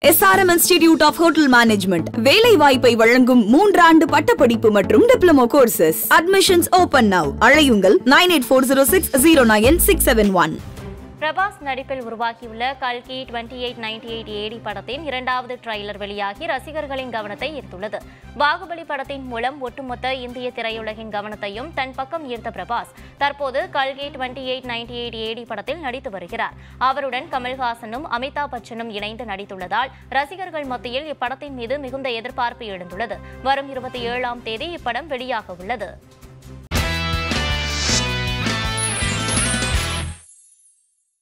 SRM Institute of Hotel Management வேலை வாய்ப்பை வழங்கும் மூன்றாண்டு பட்டப்படிப்பு மற்றும் diploma courses admissions open now அழையுங்கள் nine eight four zero six zero nine six seven one Prabhas நடிப்பில் உருவாகியுள்ள கல்கி twenty eight ninety eight AD படத்தின் இரண்டாவது ட்ரெய்லர் வெளியாகி ரசிகர்களின் கவனத்தை ஈர்த்துள்ளது பாகுபலி படத்தின் மூலம் ஒட்டுமொத்த இந்திய திரையுலகின் கவனத்தையும் தன் பக்கம் ஈர்த்த பிரபாஸ் தற்போது கல்கி twenty eight ninety eight AD படத்தில் நடித்து வருகிறார் அவருடன் கமல்ஹாசனும் அமிதாப் பச்சனும் இணைந்து நடித்துள்ளதால் ரசிகர்கள் மத்தியில் இப்படத்தின் மீது மிகுந்த எதிர்பார்ப்பு எழுந்துள்ளது வரும் இருபத்தி ஏழாம் தேதி இப்படம் வெளியாக உள்ளது